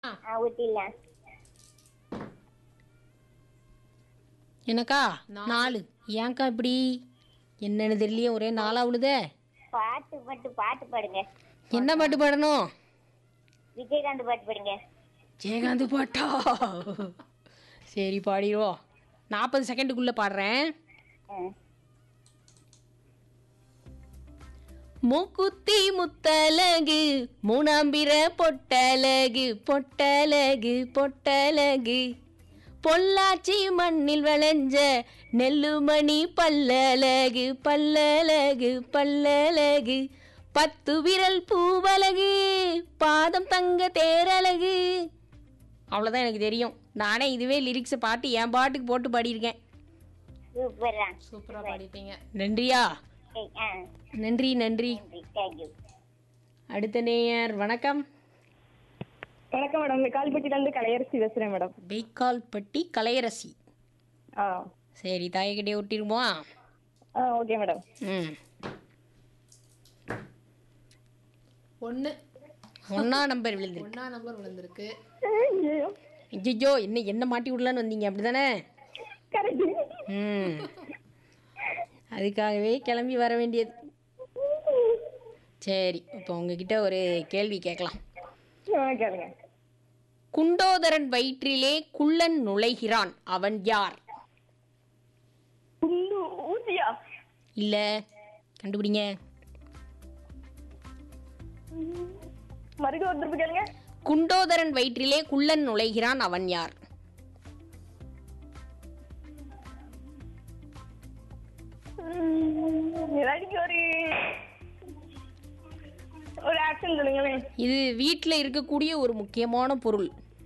ஆ ஊத்திடலாம் எனக்கா நாலு ஏன்க்கா இப்படி என்னன்னு தெரியலையே ஒரே நாளா விழுதே பாட்டு மட்டும் பாட்டு பாடுங்க என்ன பாட்டு பாடணும் விஜயகாந்த் பாட்டு பாடுங்க ஜெயகாந்த் பாட்டா சரி பாடிடுவோம் நாற்பது செகண்டுக்குள்ளே பாடுறேன் ஆ. மூக்குத்தி முத்தலகு மூணாம்பிர பொட்டலகு பொட்டலகு பொட்டலகு பொள்ளாச்சி மண்ணில் விளைஞ்ச நெல்லுமணி பல்லலகு பல்லலகு பல்லலகு பத்து விரல் பூவலகு பாதம் தங்க தேரழகு அவ்வளோதான் எனக்கு தெரியும் நானே இதுவே லிரிக்ஸை பாட்டு என் பாட்டுக்கு போட்டு பாடியிருக்கேன் சூப்பரா சூப்பரா பாடிட்டீங்க நன்றியா சரி, ஆ நன்றி நன்றி நன்றி தேங்க்யூ அடுத்த நேயர் வணக்கம் வணக்கம் மேடம் கால்பட்டில இருந்து கலையரசி பேசுறேன் மேடம் பெய்க்கால்பட்டி கலையரசி ஆ சரி தாயக்கிட்டே ஒட்டிருமா ஆ ஓகே மேடம் ம் ஒண்ணு ஒன்னா நம்பர் விழுந்து ஒண்ணா நம்பர் விழுந்திருக்கு ஐயோ ஐயோ என்ன என்ன மாட்டி விடலான்னு வந்தீங்க அப்படிதானே கரெக்ட் ம் அதுக்காகவே கிளம்பி வர வேண்டியது சரி இப்போ உங்ககிட்ட ஒரு கேள்வி கேட்கலாம் கேளுங்க குண்டோதரன் வயிற்றிலே குள்ளன் நுழைகிறான் அவன் யார் குண்டு ஊசியா இல்ல கண்டுபிடிங்க மறுக்க ஒரு திருப்பி கேளுங்க குண்டோதரன் வயிற்றிலே குள்ளன் நுழைகிறான் அவன் யார் ம், ஏதாச்சும் ஒரு ஒரு ஆக்ஷன் சொல்லுங்களேன் இது வீட்டில் இருக்கக்கூடிய ஒரு முக்கியமான பொருள்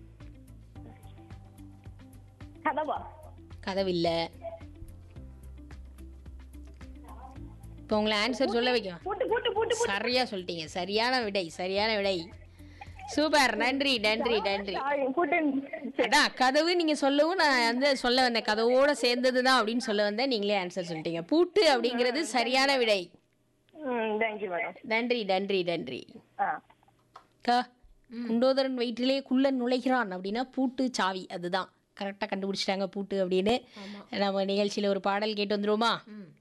கதவா கதவில்ல இப்போ உங்களை ஆன்சர் சொல்ல வைக்க பூட்டு பூட்டு பூட்டு சரியா சொல்லிட்டீங்க சரியான விடை சரியான விடை சூப்பர் நன்றி நன்றி நன்றி ஆ, பூட்டு அதான் கதவு நீங்க சொல்லவும் நான் வந்து சொல்ல வந்தேன் கதவோட சேர்ந்தது தான் அப்படின்னு சொல்ல வந்தேன் நீங்களே ஆன்சர் சொல்லிட்டீங்க பூட்டு அப்படிங்கிறது சரியான விடை ம் தேங்க்யூ மேடம் நன்றி நன்றி நன்றி ஆ அக்கா குண்டோதரன் வயிற்றிலே குள்ளன் நுழைகிறான் அப்படின்னா பூட்டு சாவி அதுதான் கரெக்டாக கண்டுபிடிச்சிட்டாங்க பூட்டு அப்படின்னு நம்ம நிகழ்ச்சியில் ஒரு பாடல் கேட்டு வந்துருவோமா ம்